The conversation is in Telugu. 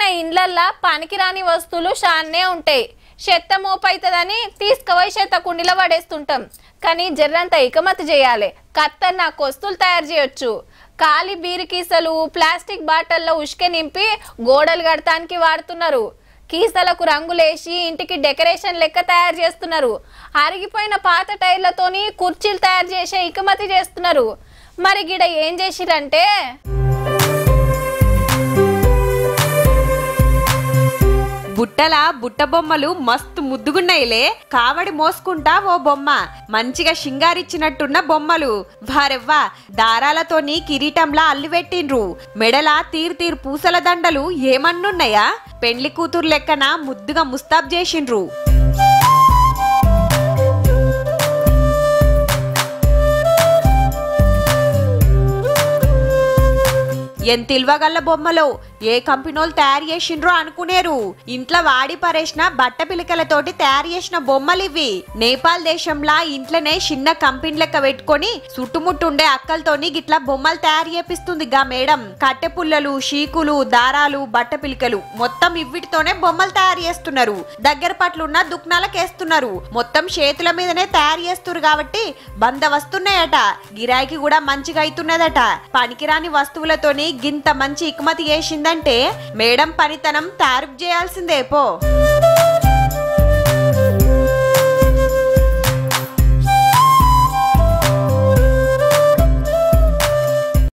మన ఇండ్లల్లా పనికిరాని వస్తువులు షాన్నే ఉంటాయి చెత్త మోపైతుందని తీసుకుపోయి చెత్త కుండీలో పడేస్తుంటాం కానీ జర్రంత ఇకమతి చేయాలి ఖతర్నాక్ వస్తువులు తయారు చేయొచ్చు ఖాళీ బీరు కీసలు ప్లాస్టిక్ బాటిల్లో ఉష్కె నింపి గోడలు కడటానికి వాడుతున్నారు కీసలకు రంగులేసి ఇంటికి డెకరేషన్ లెక్క తయారు చేస్తున్నారు అరిగిపోయిన పాత టైర్లతోని కుర్చీలు తయారు చేసే ఇకమతి చేస్తున్నారు మరి గిడ ఏం చేసిరంటే బుట్టల బుట్ట బొమ్మలు మస్తు ముద్దుగున్నాయిలే కావడి మోసుకుంటా ఓ బొమ్మ మంచిగా షింగారిచ్చినట్టున్న బొమ్మలు వారెవ్వా దారాలతోని కిరీటంలా అల్లిపెట్టిండ్రు మెడల తీరు తీరు పూసల దండలు ఏమన్నున్నాయా పెండ్లి కూతురు లెక్కన ముద్దుగా ముస్తాబ్ చేసిండ్రు ఎంత ఇల్వగల్ల బొమ్మలో ఏ కంపెనీలు తయారు చేసిండ్రో అనుకునేరు ఇంట్లో వాడి పరేసిన బట్ట పిలకలతోటి తయారు చేసిన బొమ్మలు ఇవి నేపాల్ దేశంలా ఇంట్లోనే చిన్న కంపెనీ లెక్క పెట్టుకొని చుట్టుముట్టుండే అక్కలతోని గిట్లా బొమ్మలు తయారు చేపిస్తుంది గా మేడం కట్టె పుల్లలు షీకులు దారాలు బట్ట పిలికలు మొత్తం ఇవిటితోనే బొమ్మలు తయారు చేస్తున్నారు దగ్గర పట్లున్న దుక్నాలకేస్తున్నారు మొత్తం చేతుల మీదనే తయారు చేస్తున్నారు కాబట్టి బంద వస్తున్నాయట గిరాకీ కూడా మంచిగా అవుతున్నదట పనికిరాని వస్తువులతోని గింత మంచి ఇకమతి చేసిందంటే మేడం పనితనం తారుపు చేయాల్సిందే పో